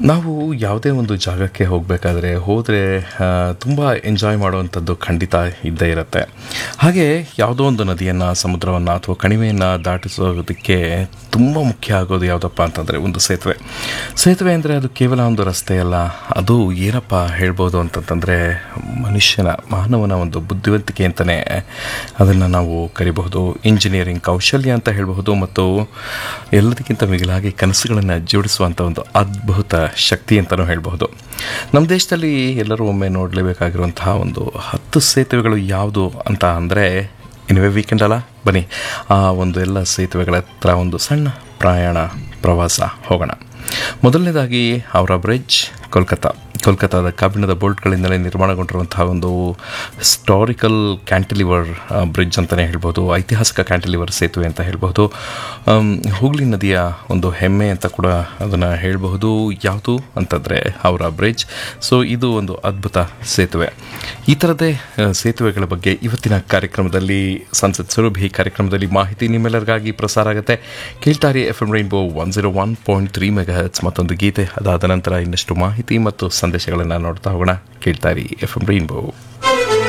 ನಾವು ಯಾವುದೇ ಒಂದು ಜಾಗಕ್ಕೆ ಹೋಗಬೇಕಾದ್ರೆ ಹೋದರೆ ತುಂಬ ಎಂಜಾಯ್ ಮಾಡುವಂಥದ್ದು ಖಂಡಿತ ಇದ್ದೇ ಇರುತ್ತೆ ಹಾಗೆ ಯಾವುದೋ ಒಂದು ನದಿಯನ್ನು ಸಮುದ್ರವನ್ನು ಅಥವಾ ಕಣಿವೆಯನ್ನು ದಾಟಿಸೋದಕ್ಕೆ ತುಂಬ ಮುಖ್ಯ ಆಗೋದು ಯಾವುದಪ್ಪ ಅಂತಂದರೆ ಒಂದು ಸೇತುವೆ ಸೇತುವೆ ಅಂದರೆ ಅದು ಕೇವಲ ಒಂದು ರಸ್ತೆ ಅಲ್ಲ ಅದು ಏನಪ್ಪ ಹೇಳ್ಬೋದು ಅಂತಂತಂದರೆ ಮನುಷ್ಯನ ಮಾನವನ ಒಂದು ಬುದ್ಧಿವಂತಿಕೆ ಅಂತಲೇ ಅದನ್ನು ನಾವು ಕರಿಬಹುದು ಇಂಜಿನಿಯರಿಂಗ್ ಕೌಶಲ್ಯ ಅಂತ ಹೇಳಬಹುದು ಮತ್ತು ಎಲ್ಲದಕ್ಕಿಂತ ಮಿಗಿಲಾಗಿ ಕನಸುಗಳನ್ನು ಜೋಡಿಸುವಂಥ ಒಂದು ಅದ್ಭುತ ಶಕ್ತಿ ಅಂತಲೂ ಹೇಳಬಹುದು ನಮ್ಮ ದೇಶದಲ್ಲಿ ಎಲ್ಲರೂ ಒಮ್ಮೆ ನೋಡಲೇಬೇಕಾಗಿರುವಂತಹ ಒಂದು ಹತ್ತು ಸೇತುವೆಗಳು ಯಾವುದು ಅಂತ ಅಂದರೆ ಇನ್ವೇ ವೀಕೆಂಡ್ ಅಲ್ಲ ಬನ್ನಿ ಆ ಒಂದು ಎಲ್ಲ ಸೇತುವೆಗಳ ಹತ್ರ ಒಂದು ಸಣ್ಣ ಪ್ರಯಾಣ ಪ್ರವಾಸ ಹೋಗೋಣ ಮೊದಲನೇದಾಗಿ ಅವರ ಬ್ರಿಡ್ಜ್ ಕೋಲ್ಕತ್ತಾ ಕೋಲ್ಕತ್ತಾದ ಕಬ್ಬಿಣದ ಬೋಲ್ಟ್ಗಳಿಂದಲೇ ನಿರ್ಮಾಣಗೊಂಡಿರುವಂತಹ ಒಂದು ಹಿಸ್ಟಾರಿಕಲ್ ಕ್ಯಾಂಟಿಲಿವರ್ ಬ್ರಿಡ್ಜ್ ಅಂತಲೇ ಹೇಳ್ಬೋದು ಐತಿಹಾಸಿಕ ಕ್ಯಾಂಟಿಲಿವರ್ ಸೇತುವೆ ಅಂತ ಹೇಳ್ಬೋದು ಆಮ್, ಹೂಗ್ಲಿ ನದಿಯ ಒಂದು ಹೆಮ್ಮೆ ಅಂತ ಕೂಡ ಅದನ್ನು ಹೇಳಬಹುದು ಯಾವುದು ಅಂತಂದರೆ ಅವರ ಬ್ರಿಡ್ಜ್ ಸೊ ಇದು ಒಂದು ಅದ್ಭುತ ಸೇತುವೆ ಈ ಥರದೇ ಆ, ಸೇತುವೆಗಳ ಬಗ್ಗೆ ಇವತ್ತಿನ ಕಾರ್ಯಕ್ರಮದಲ್ಲಿ ಸಂಸತ್ ಸುರಭಿ ಕಾರ್ಯಕ್ರಮದಲ್ಲಿ ಮಾಹಿತಿ ನಿಮ್ಮೆಲ್ಲರಿಗಾಗಿ ಪ್ರಸಾರ ಆಗುತ್ತೆ ಕೇಳ್ತಾರೆ F M rainbow one zero one point three mega hertz ಮತ್ತೊಂದು ಗೀತೆ ಅದಾದ ನಂತರ ಇನ್ನಷ್ಟು ಮಾಹಿತಿ ಮತ್ತು ಸಂದೇಶಗಳನ್ನು ನೋಡ್ತಾ ಹೋಗೋಣ ಕೇಳ್ತಾರಿ ಎಫ್ ಎಂ ರೈನ್ಬೋ